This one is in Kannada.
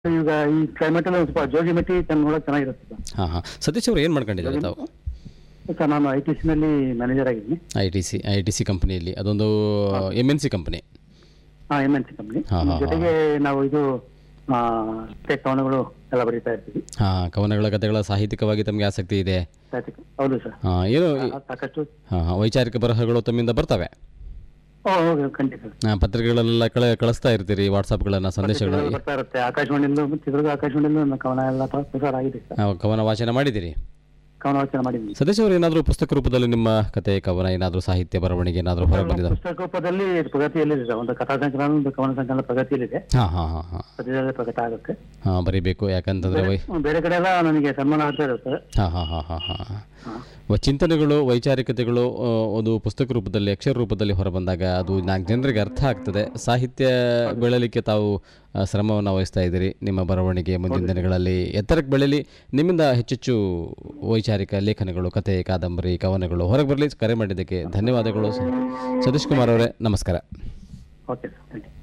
ಈಗ ಈ ಕ್ಲೈಮೇಟ್ ಅಲ್ಲಿ ಒಂದ್ ಸ್ವಲ್ಪ ಜೋಗಿ ಮಟ್ಟಿ ಚೆನ್ನ ನೋಡಕ್ ಚೆನ್ನಾಗಿರುತ್ತೆ ಸರ್ ಹಾಂ ಹಾಂ ಸತೀಶ್ ಅವರು ಏನು ಮಾಡ್ಕೊಂಡಿದ್ದಾರೆ ತಾವು ಸರ್ ನಾನು ಐ ಟಿ ನಲ್ಲಿ ಮ್ಯಾನೇಜರ್ ಆಗಿದ್ದೀನಿ I T C I T C ಕಂಪನಿಯಲ್ಲಿ ಅದೊಂದು ಎಮ್ ಎನ್ ಸಿ ಕಂಪನಿ ಹಾ ಎಮ್ ಎನ್ ಸಿ ಕಂಪ್ನಿ ಹಾ, ಹಾ, ಜೊತೆಗೆ ನಾವು ಇದು ಆ, ಟೆಕ್ ಕವನಗಳು ಎಲ್ಲ ಬರೀತಾ ಇರ್ತೀವಿ ಹಾಂ ಕವನಗಳ ಕಥೆಗಳ ಸಾಹಿತ್ಯಿಕವಾಗಿ ತಮಗೆ ಆಸಕ್ತಿ ಇದೆ ಸಾಹಿತ್ಯಿಕ. ಹೌದು ಸರ್ ಹಾಂ ಏನು ಆ, ಸಾಕಷ್ಟು ಹಾಂ ಹಾಂ ವೈಚಾರಿಕ ಬರಹಗಳು ತಮ್ಮಿಂದ ಬರ್ತವೆ ಓ ಹೌದು ಖಂಡಿತ ಸರ್ ಹಾಂ ಪತ್ರಿಕೆಗಳೆಲ್ಲ ಕಳ ಕಳಿಸ್ತಾ ಇರ್ತೀರಿ ವಾಟ್ಸಪ್ಗಳನ್ನು ಸಂದೇಶಗಳನ್ನು ಬರ್ತಾ ಇರುತ್ತೆ ಆಕಾಶವಾಣಿಯಿಂದ ಚಿತ್ರದುರ್ಗ ಆಕಾಶವಾಣಿಯಿಂದ ನನ್ನ ಕವನ ಎಲ್ಲ ಪ್ರ- ಪ್ರಸಾರ ಆಗಿದೆ ಸರ್ ನಾವು ಕವನ ವಾಚನ ಮಾಡಿದ್ದೀರಿ ಕವನ ವಾಚನ ಮಾಡಿದ್ದೀನಿ ಸತೀಶ್ ಅವರು ಏನಾದರೂ ಪುಸ್ತಕ ರೂಪದಲ್ಲಿ ನಿಮ್ಮ ಕತೆ ಕವನ ಏನಾದರೂ ಸಾಹಿತ್ಯ ಬರವಣಿಗೆ ಏನಾದರೂ ಹೊರಗೆ ಬಂದಿದೆ ಪುಸ್ತಕ ರೂಪದಲ್ಲಿ ಪ್ರಗತಿಯಲ್ಲಿದೆ ಸರ್ ಒಂದು ಕಥಾ ಸಂಕಲನ ಒಂದು ಕವನ ಸಂಕಲನ ಪ್ರಗತಿಯಲ್ಲಿದೆ ಹಾಂ ಹಾಂ ಹಾಂ ಹಾಂ ಸದ್ಯದಲ್ಲೇ ಪ್ರಕಟ ಆಗುತ್ತೆ ಹಾಂ ಬರೀಬೇಕು ಯಾಕಂತಂದರೆ ವೈ ಬೇರೆ ಕಡೆ ಎಲ್ಲ ನನಗೆ ಸನ್ಮಾನ ಆಗ್ತಾ ಇರುತ್ತೆ ಹಾಂ ಹಾಂ ಹಾಂ ಹಾಂ ಹಾಂ ವ- ಚಿಂತನೆಗಳು ವೈಚಾರಿಕತೆಗಳು ಆ, ಒಂದು ಪುಸ್ತಕ ರೂಪದಲ್ಲಿ ಅಕ್ಷರ ರೂಪದಲ್ಲಿ ಹೊರಬಂದಾಗ ಅದು ನಾಲ್ಕು ಜನರಿಗೆ ಅರ್ಥ ಆಗ್ತದೆ ಸಾಹಿತ್ಯ ಬೆಳಲಿಕ್ಕೆ ತಾವು ಆ, ಶ್ರಮವನ್ನು ವಹಿಸ್ತಾ ಇದ್ದೀರಿ ನಿಮ್ಮ ಬರವಣಿಗೆ ಮುಂದಿನ ದಿನಗಳಲ್ಲಿ ಎತ್ತರಕ್ಕೆ ಬೆಳೀಲಿ ನಿಮ್ಮಿಂದ ಹೆಚ್ಚೆಚ್ಚು ವೈಚಾರಿಕ ಲೇಖನಗಳು ಕತೆ ಕಾದಂಬರಿ ಕವನಗಳು ಹೊರಗೆ ಬರಲಿ ಕರೆ ಮಾಡಿದ್ದಕ್ಕೆ ಧನ್ಯವಾದಗಳು ಸ- ಸತೀಶ್ ಕುಮಾರ್ ಅವರೇ ನಮಸ್ಕಾರ ಓಕೆ ಸರ್ ಥ್ಯಾಂಕ್ ಯು